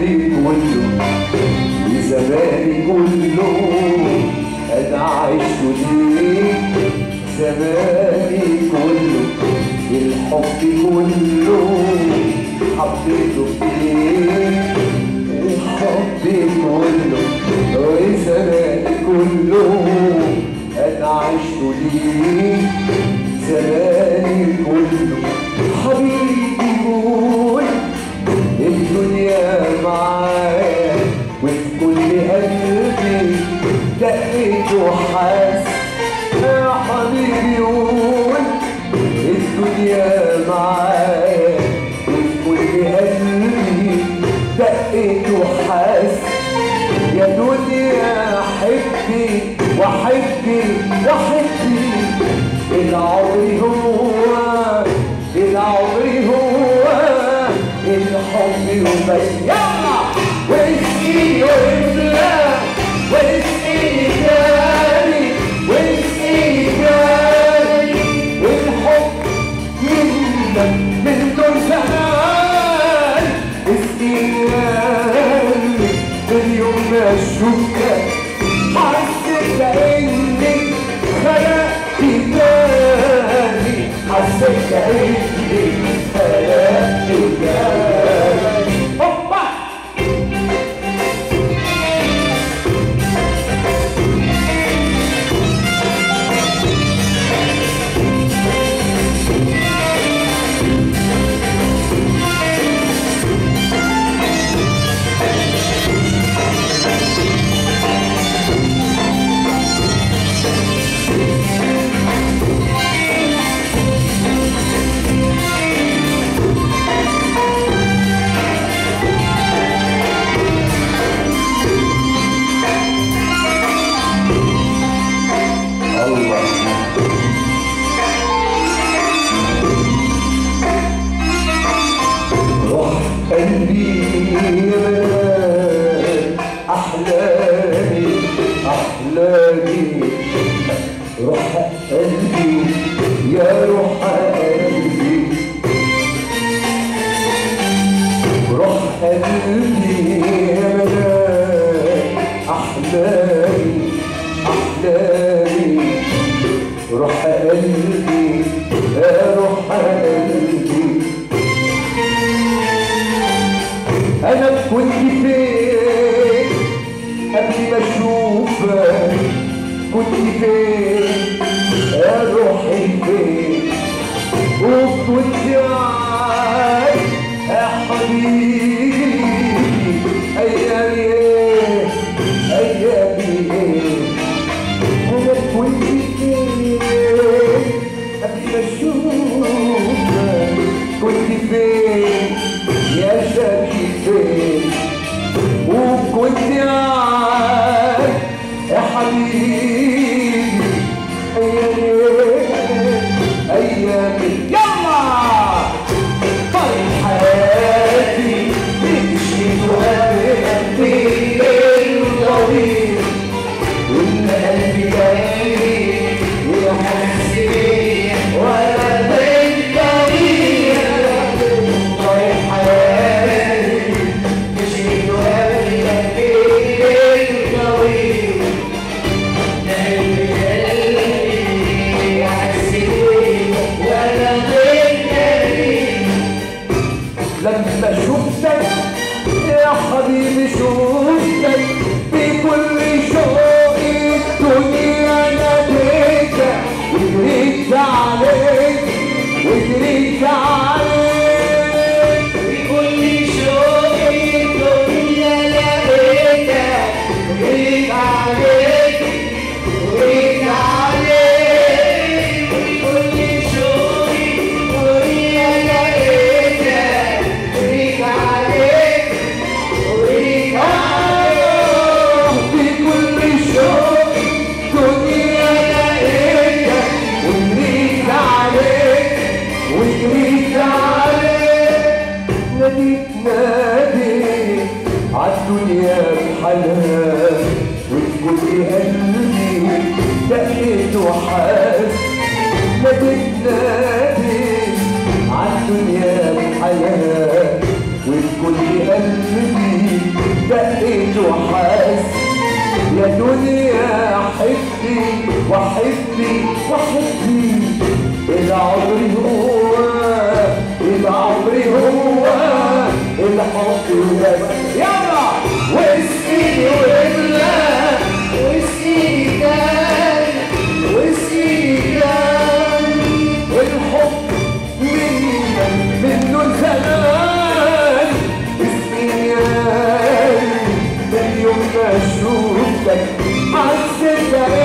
حبي كله وزماني كله انا عشت ليك زماني كله الحب كله حبيته فيك الحب كله وزماني كله انا عشت ليك زماني كله حبيبي قول الدنيا معايا وفي كل قلبي دقيت وحاس يا حبيبي قول الدنيا معايا وفي كل قلبي دقيت وحاس يا دنيا حبي وحبي وحبي العمر هو العمر هو الحب وبس يلا واسقي واملا واسقي تاني واسقي تاني الحب منك من دون زمان اسقي تاني من يوم ما اشوفك حسيت اني خلقت تاني حسيت اني خلقت تاني هوبا روح قلبي أحلامي أحلامي روح قلبي يا روح قلبي روح قلبي يا ملاك أحلامي أحلامي روح قلبي يا روح قلبي انا كنت فين قبل ما اشوفك كنت فين يا روحي فين وكنت عايش يا حبيبي ايامي ايه ايامي ايه انا كنت فين قبل ما اشوفك كنت فين يا شبي فين وكنت عايش يا حبيبي ايامي ايامي يلا طيب حياتي مشيت وقابلتني الطويل وان قلبي جاي يحس بيا وانا بالطريق طيب حياتي مشيت وقابلتني الطويل قلبي قلبي يحس بيا وانا بالطريق لما شفتك يا حبيبي شفتك بكل شوقي الدنيا ناديتك وجريت عليك وجريت عليك بكل شوقي الدنيا ناديتك وجريت عليك وجريت عليك بكل شوقي الدنيا ناديتك وجريت عليك وجريت عليك بكل شوق دنيا لقيتك وجريت عليك وجريت عليك ناديت ناديت عالدنيا بحالها وفي كل قلبي دقيت وحاس ناديت ناديت عالدنيا بحالها وفي كل قلبي دقيت وحاس يا دنيا حبي وحبي وحبي العمر هو العمر هو الحب بس يلا واسقيني واملا واسقيني تاني واسقيني تاني الحب منك منه الزمان اسقيني يا قلبي من يوم ما اشوفك عالسكة